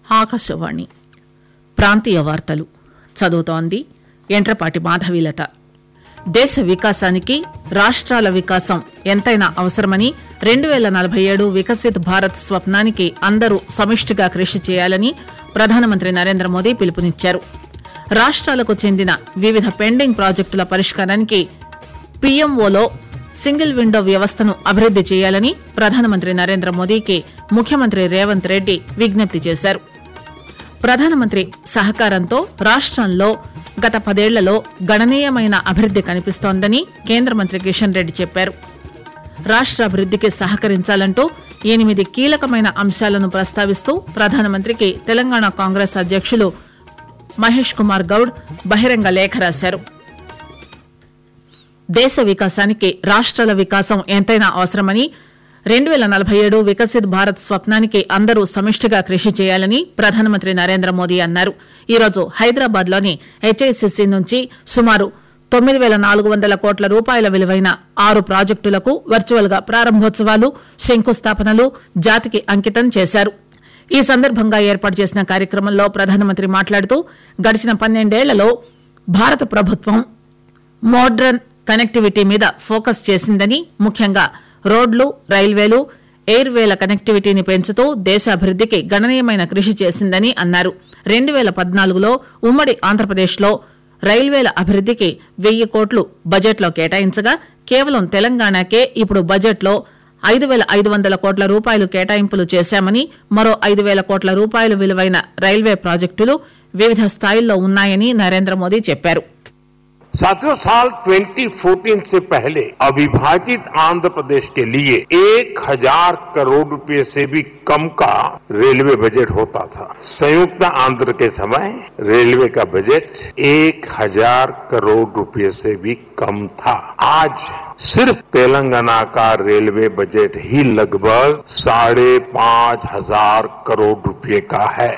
ఆకాశవాణి ప్రాంతీయ వార్తలు చదువుతోంది ఎంట్రపాటి మాధవీలత దేశ వికాసానికి రాష్ట్రాల వికాసం ఎంతైనా అవసరమని రెండు పేల నలభై ఏడు వికసిత్ భారత్ స్వప్నానికి అందరూ సమిష్టిగా కృషి చేయాలని ప్రధానమంత్రి నరేంద్ర మోదీ పిలుపునిచ్చారు రాష్ట్రాలకు చెందిన వివిధ పెండింగ్ ప్రాజెక్టుల పరిష్కారానికి పీఎంఓలో సింగిల్ విండో వ్యవస్థను అభివృద్ది చేయాలని ప్రధానమంత్రి నరేంద్ర మోదీకి ముఖ్యమంత్రి రేవంత్ రెడ్డి విజ్ఞప్తి చేశారు ప్రధానమంత్రి సహకారంతో రాష్టంలో గత పదేళ్లలో గణనీయమైన అభివృద్ది కనిపిస్తోందని కేంద్ర మంత్రి కిషన్ రెడ్డి చెప్పారు రాష్ట్ర అభివృద్దికి సహకరించాలంటూ ఎనిమిది కీలకమైన అంశాలను ప్రస్తావిస్తూ ప్రధానమంత్రికి తెలంగాణ కాంగ్రెస్ అధ్యక్షులు మహేష్ కుమార్ గౌడ్ బహిరంగ లేఖ రాశారు దేశ వికాసానికి రాష్ట్రాల వికాసం ఎంతైనా అవసరమని రెండు పేల నలభై ఏడు వికసిత్ భారత్ స్వప్నానికి అందరూ సమిష్టిగా కృషి చేయాలని ప్రధానమంత్రి నరేంద్ర మోదీ అన్నారు ఈరోజు హైదరాబాద్ లోని హెచ్ఐసిసి నుంచి సుమారు తొమ్మిది పేల నాలుగు వందల కోట్ల రూపాయల విలువైన ఆరు ప్రాజెక్టులకు వర్చువల్ గా ప్రారంభోత్సవాలు శంకుస్థాపనలు జాతికి అంకితం చేశారు ఈ సందర్భంగా ఏర్పాటు చేసిన కార్యక్రమంలో ప్రధానమంత్రి మాట్లాడుతూ గడిచిన పన్నెండేళ్లలో భారత ప్రభుత్వం మోడ్రన్ కనెక్టివిటీ మీద ఫోకస్ చేసిందని ముఖ్యంగా రోడ్లు రైల్వేలు ఎయిర్ వేల కనెక్టివిటీని పెంచుతూ దేశ అభివృద్దికి గణనీయమైన కృషి చేసిందని అన్నారు రెండు పేల పద్నాలుగులో ఉమ్మడి ఆంధ్రప్రదేశ్లో రైల్వేల అభివృద్దికి వెయ్యి కోట్లు బడ్జెట్లో కేటాయించగా కేవలం తెలంగాణకే ఇప్పుడు బడ్జెట్లో ఐదు పేల ఐదు వందల కోట్ల రూపాయలు కేటాయింపులు చేశామని మరో ఐదు వేల కోట్ల రూపాయలు విలువైన రైల్వే ప్రాజెక్టులు వివిధ స్థాయిల్లో ఉన్నాయని నరేంద్ర మోదీ చెప్పారు साथियों साल 2014 से पहले अविभाजित आंध्र प्रदेश के लिए एक हजार करोड़ रुपए से भी कम का रेलवे बजट होता था संयुक्त आंध्र के समय रेलवे का बजट एक हजार करोड़ रुपए से भी कम था आज सिर्फ तेलंगाना का रेलवे बजट ही लगभग साढ़े पांच हजार करोड़ रुपए का है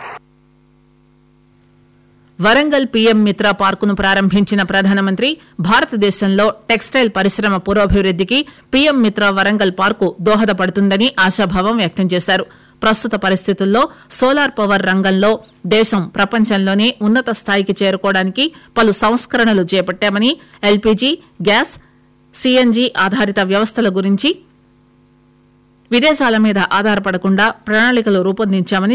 వరంగల్ పీఎం మిత్ర పార్కును ప్రారంభించిన ప్రధానమంత్రి భారతదేశంలో టెక్స్టైల్ పరిశ్రమ పురోభివృద్దికి పీఎం మిత్ర వరంగల్ పార్కు దోహదపడుతుందని ఆశాభావం వ్యక్తం చేశారు ప్రస్తుత పరిస్థితుల్లో సోలార్ పవర్ రంగంలో దేశం ప్రపంచంలోనే ఉన్నత స్థాయికి చేరుకోవడానికి పలు సంస్కరణలు చేపట్టామని ఎల్పీజీ గ్యాస్ సీఎన్జీ ఆధారిత వ్యవస్థల గురించి విదేశాల మీద ఆధారపడకుండా ప్రణాళికలు రూపొందించామని